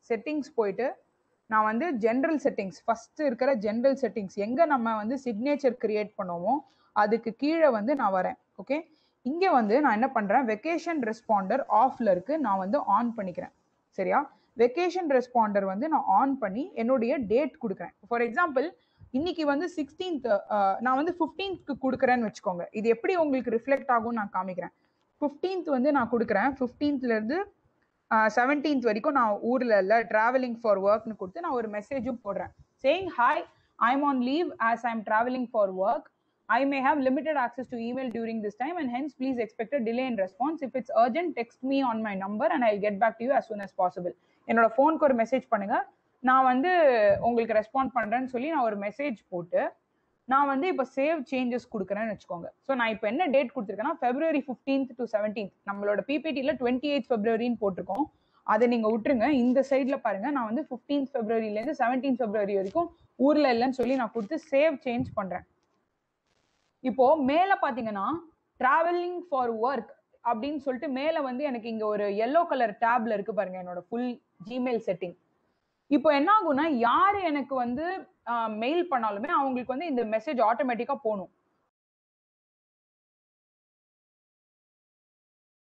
Settings போயிட்டு நான் வந்து ஜென்ரல் செட்டிங்ஸ் ஃபர்ஸ்ட் இருக்கிற ஜென்ரல் செட்டிங்ஸ் எங்க நம்ம வந்து சிக்னேச்சர் கிரியேட் பண்ணுவோமோ அதுக்கு கீழே வந்து நான் வரேன் ஓகே இங்க வந்து நான் என்ன பண்றேன் வெக்கேஷன் ரெஸ்பாண்டர் ஆஃப்ல இருக்கு நான் வந்து ஆன் பண்ணிக்கிறேன் சரியா வெக்கேஷன் ரெஸ்பாண்டர் வந்து நான் ஆன் பண்ணி என்னுடைய டேட் கொடுக்குறேன் ஃபார் எக்ஸாம்பிள் இன்னைக்கு வந்து சிக்ஸ்டீன்த் நான் வந்து ஃபிஃப்டீன்த்க்கு கொடுக்குறேன்னு வச்சுக்கோங்க இது எப்படி உங்களுக்கு ரிஃப்ளெக்ட் ஆகும் நான் காமிக்கிறேன் ஃபிஃப்டீன்த் வந்து நான் கொடுக்குறேன் ஃபிஃப்டீன்த்ல இருந்து செவன்டீன்த் வரைக்கும் நான் ஊர்ல இல்ல டிராவலிங் ஃபார் ஒர்க்னு கொடுத்து நான் ஒரு மெசேஜும் போடுறேன் saying hi I'm on leave as I'm travelling for work I may have limited access to email during this time and hence please expect a delay in response. If it's urgent, text me on my number and I'll get back to you as soon as possible. என்னோட ஃபோனுக்கு ஒரு message பண்ணுங்க நான் வந்து உங்களுக்கு respond பண்றேன்னு சொல்லி நான் ஒரு மெசேஜ் போட்டு நான் வந்து இப்போ சேவ் சேஞ்சஸ் கொடுக்குறேன்னு வச்சுக்கோங்க ஸோ நான் இப்போ என்ன டேட் கொடுத்துருக்கேன்னா ஃபெப்ரவரி ஃபிஃப்டீன்த் டு செவன்டீன்த் நம்மளோட பிபிடியில் டுவெண்ட்டி எயிட் ஃபெப்ரவரின்னு போட்டிருக்கோம் அதை நீங்க விட்டுருங்க இந்த சைட்ல பாருங்க நான் வந்து ஃபிஃப்டீன்த் ஃபெப்ரவரியிலேருந்து செவன்டீன் ஃபெப்ரவரி வரைக்கும் ஊர்ல இல்லைன்னு சொல்லி நான் கொடுத்து சேவ் சேஞ்ச் பண்றேன் இப்போ மேல பாத்தீங்கன்னா டிராவலிங் ஃபார் ஒர்க் அப்படின்னு சொல்லிட்டு மேல வந்து எனக்கு இங்க ஒரு எல்லோ கலர் டேப்ல இருக்கு பாருங்க என்னோட ஃபுல் ஜிமெயில் செட்டிங் இப்போ என்ன ஆகும்னா யாரு எனக்கு வந்து மெயில் பண்ணாலுமே அவங்களுக்கு வந்து இந்த மெசேஜ் ஆட்டோமேட்டிக்கா போகணும்